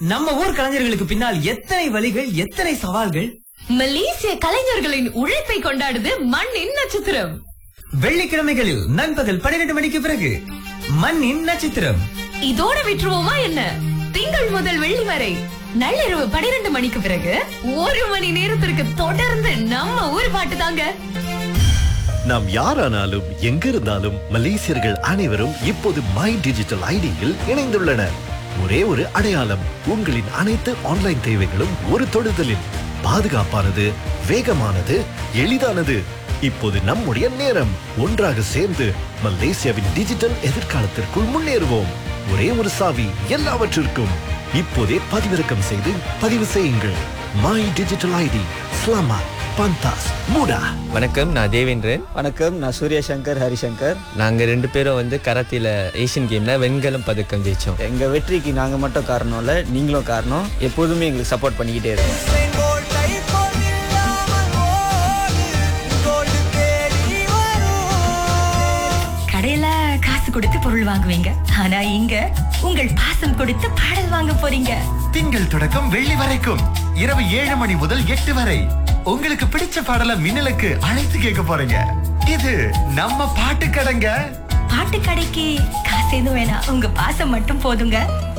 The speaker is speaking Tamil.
நம்ம ஊர் கலைஞர்களுக்கு பின்னால் எத்தனை வழிகள் எத்தனை சவால்கள் மலேசிய கலைஞர்களின் உழைப்பை கொண்டாடுது மண்ணின் நட்சத்திரம் வெள்ளிக்கிழமைகளில் நண்பகல் பன்னிரண்டு மணிக்கு பிறகு மண்ணின் நட்சத்திரம் இதோட விட்டுருவோமா என்ன திங்கள் முதல் வெள்ளி வரை நள்ளிரவு பனிரெண்டு மணிக்கு பிறகு ஒரு மணி நேரத்திற்கு தொடர்ந்து நம்ம ஊர் பாட்டு தாங்க நாம் யாரானாலும் எங்கிருந்தாலும் மலேசியர்கள் அனைவரும் இப்போது மை டிஜிட்டல் ஐடியில் இணைந்துள்ளனர் ஒரே ஒரு அடையாளம் உங்களின் அனைத்து ஆன்லைன் தேவைகளும் ஒரு தொடுதலில் பாதுகாப்பானது வேகமானது எளிதானது இப்போது நம்முடைய நேரம் ஒன்றாக சேர்ந்து மலேசியாவின் டிஜிட்டல் எதிர்காலத்திற்குள் முன்னேறுவோம் ஒரே ஒரு சாவி எல்லாவற்றிற்கும் இப்போதே பதிவிறக்கம் செய்து பதிவு செய்யுங்கள் மை டிஜிட்டல் ஐடி ஸ்லாமா பந்தாஸ் மூடா வணக்கம் நான் தேவேந்திரன் வணக்கம் நான் சூர்யா சங்கர் ஹரிசங்கர் நாங்க ரெண்டு பேரும் வந்து கராத்தில ஏசியன் கேம்ல வெண்கலம் பதக்கம் ஜெயிச்சோம் எங்க வெற்றிக்கு நாங்க மட்டும் காரணம் இல்ல நீங்களும் காரணம் எப்போதுமே எங்களுக்கு சப்போர்ட் பண்ணிக்கிட்டே இருக்கோம் கடையில காசு கொடுத்து பொருள் வாங்குவீங்க ஆனா இங்க உங்கள் பாசம் கொடுத்து பாடல் வாங்க போறீங்க திங்கள் தொடக்கம் வெள்ளி வரைக்கும் இரவு ஏழு மணி முதல் எட்டு வரை உங்களுக்கு பிடிச்ச பாடல மின்னலுக்கு அழைத்து கேட்க போறீங்க இது நம்ம பாட்டு கடைங்க பாட்டு கடைக்கு காசு எதுவும் வேணாம் உங்க பாசம் மட்டும் போதுங்க